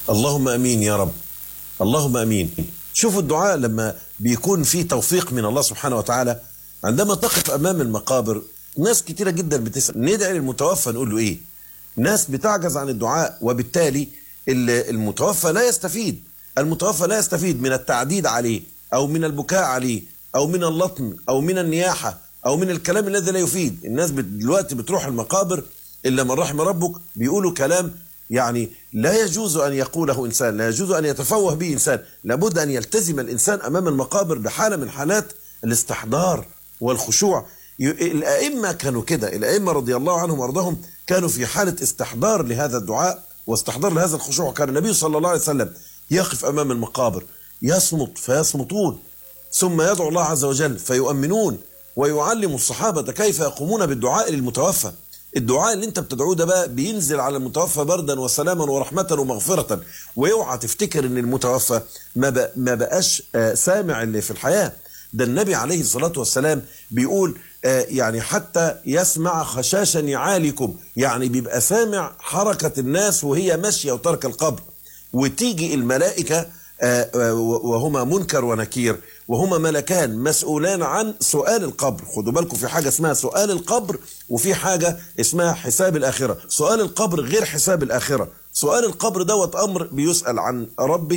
اللهم امين يا رب اللهم امين شوفوا الدعاء لما بيكون في توفيق من الله سبحانه وتعالى عندما تقف امام المقابر ناس كتيره جدا بتسال ندعي للمتوفى نقول له ايه ناس بتعجز عن الدعاء وبالتالي المتوفى لا يستفيد المتوفى لا يستفيد من التعديد عليه او من البكاء عليه او من اللطم او من النياحه او من الكلام الذي لا يفيد الناس دلوقتي بتروح المقابر الا من رحم ربك بيقولوا كلام يعني لا يجوز ان يقوله انسان لا يجوز ان يتفوه به انسان لابد ان يلتزم الانسان امام المقابر بحاله من حالات الاستحضار والخشوع الائمه كانوا كده الائمه رضي الله عنهم وارضاهم كانوا في حاله استحضار لهذا الدعاء واستحضار لهذا الخشوع كان النبي صلى الله عليه وسلم يقف امام المقابر يصمت فيصمتون ثم يدعو الله عز وجل فيؤمنون ويعلم الصحابه كيف يقومون بالدعاء للمتوفى الدعاء اللي انت بتدعوه ده بقى بينزل على المتوفى بردا وسلاما ورحمه ومغفره واوعى تفتكر ان المتوفى ما بقى ما بقاش سامع اللي في الحياه ده النبي عليه الصلاه والسلام بيقول يعني حتى يسمع خشاش نعالكم يعني بيبقى سامع حركه الناس وهي ماشيه وترك القبر وتيجي الملائكه وهما منكر ونكير وهما ملكان مسؤولان عن سؤال القبر خدوا بالكم في حاجة اسمها سؤال القبر وفي حاجة اسمها حساب الآخرة سؤال القبر غير حساب الآخرة سؤال القبر دوت أمر بيسأل عن ربه